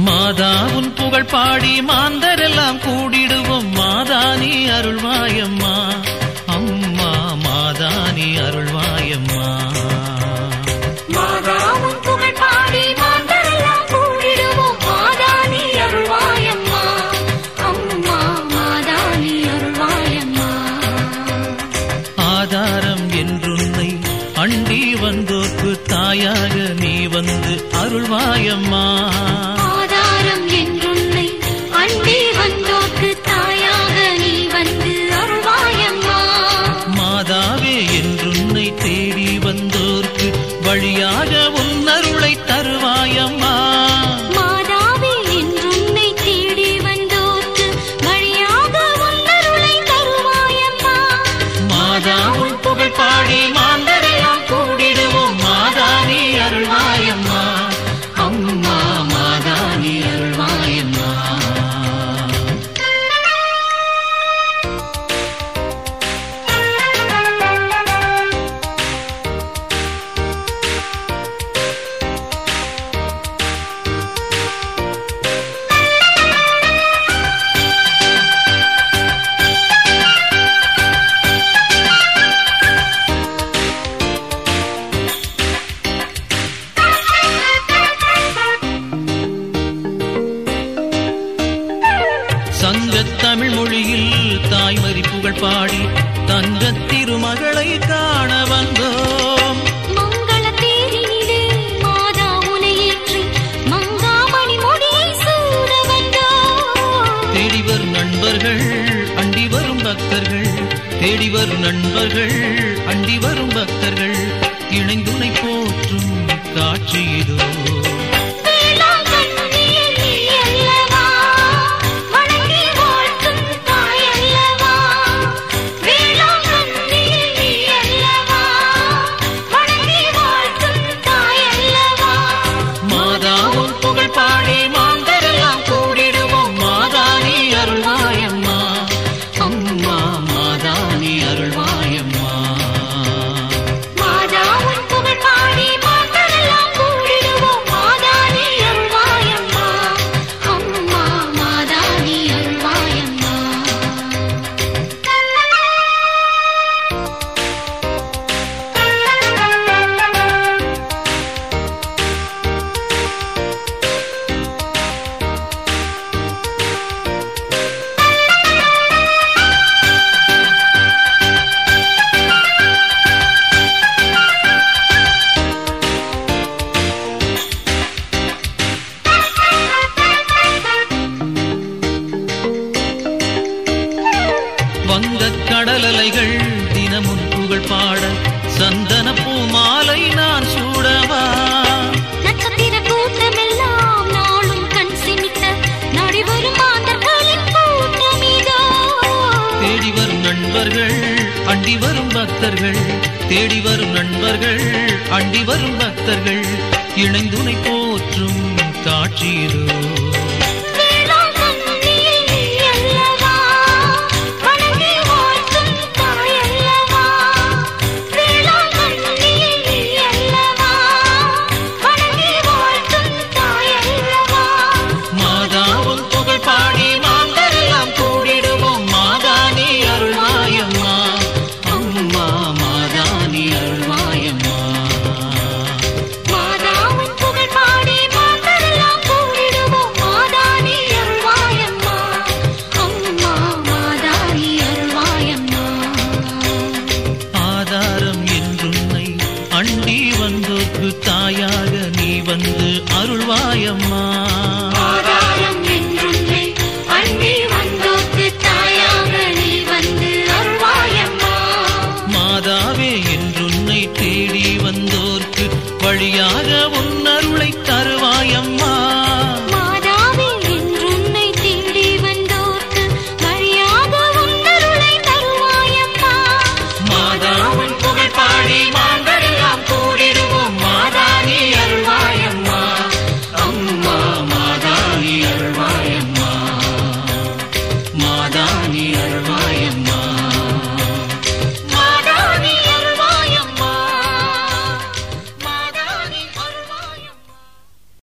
மாதா உன் புகழ் பாடி மாந்தரெல்லாம் கூடிடுவோம் மாதானி அருள்வாயம்மா அம்மா மாதானி அருள்வாயம்மா மாதாவும் புகழ் பாடி மாந்தரெல்லாம் கூடிடுவோம் மாதானி அருள்வாயம்மா அம்மா மாதானி அருள்வாயம்மா ஆதாரம் என்றுன்னை அண்டி வந்தோர்க்கு தாயாக நீ வந்து அருள்வாயம்மா ஆதாரம் என்றுன்னை அண்டி வந்தோர்க்கு தாயாக நீ வந்து அருள்வாயம்மா மாதாவே என்றுன்னை தேடி வந்தோர்க்கு வழியாக உன் அருளை தருவாயம்மா மாதாவே என்றுன்னை தேடி வந்தோர்க்கு வழியாக உன்னருளை தருவாயம்மா மாதா உன் புகழ் பாடி மாந்தரெல்லாம் கூடிடுவோம் மாதானி அருள்வாயம்மா அம்மா மாதானி அருள்வாயம்மா சங்கத் தமிழ் மொழியில் தாய்மறி புகழ் பாடி தங்கத் திருமகளை காண வந்தோம் மங்கள தேரினிலே மாதா உனையேற்றி மங்காமணி முடியை சூட வந்தோம் தேடி வரும் நண்பர்கள் அண்டி வரும் பக்தர்கள் தேடி வரும் நண்பர்கள் அண்டி வரும் பக்தர்கள் இணைந்துனை போற்றும் காட்சி இதோ வேளாங்கண்ணியில் நீ அல்லவா வணங்கி வாழ்த்தும் தாய் அல்லவா வேளாங்கண்ணியில் நீ அல்லவா வணங்கி வாழ்த்தும் தாய் அல்லவா மாதாவும் புகழ் பாடி மாந்தரெல்லாம் கூடிடுவோம் மாதானி அருள்வாயம்மா அம்மா மாதானி அருள்வாயம்மா மாதாவின் புகழ் பாடி மாந்தரெல்லாம் கூடிடுவோம் மாதானி அருள்வாயம்மா அம்மா மாதானி அருள்வாயம்மா வங்கக் கடலலைகள் தினமும் புகழ் பாட சந்தன பூமாலை நான் சூடவா நட்சத்திர கூட்டமெல்லாம் நாளும் கண் சிமிட்ட நாடி வரும் மாந்தர்களின் கூட்டமிதோ தேடி வரும் நண்பர்கள் அண்டி வரும் பக்தர்கள் தேடி வரும் நண்பர்கள் அண்டி வரும் பக்தர்கள் இணைந்துனை போற்றும் காட்சி இதோ வேளாங்கண்ணியில் நீ அல்லவா வணங்கி வாழ்த்தும் தாய் அல்லவா வேளாங்கண்ணியில் நீ அல்லவா வணங்கி வாழ்த்தும் தாய் அல்லவா மாதாவும் புகழ் பாடி மாந்தரெல்லாம் கூடிடுவோம் மாதானி அருள்வாயம்மா அம்மா மாதானி அருள்வாயம்மா மாதாவின் புகழ் பாடி மாந்தரெல்லாம் கூடிடுவோம் மாதானி அருள்வாயம்மா அம்மா மாதானி அருள்வாயம்மா ஆதாரம் என்றுன்னை அண்டி வந்தோர்க்கு தாயாக நீ வந்து அருள்வாயம்மா ஆதாரம் என்றுன்னை அண்டி வந்தோர்க்கு தாயாக நீ வந்து அருள்வாயம்மா மாதாவே என்றுன்னை தேடி வந்தோர்க்கு வழியாக உன் அருளை தருவாயம்மா மாதாவே என்றுன்னை தேடி வந்தோர்க்கு வழியாக உன்னருளை தருவாயம்மா மாதாவின் புகழ் பாடி மாந்தரெல்லாம் கூடிடுவோம் மாதானி அருள்வாயம்மா அம்மா மாதானி அருள்வாயம்மா மாதானி அருள்வாயம்மா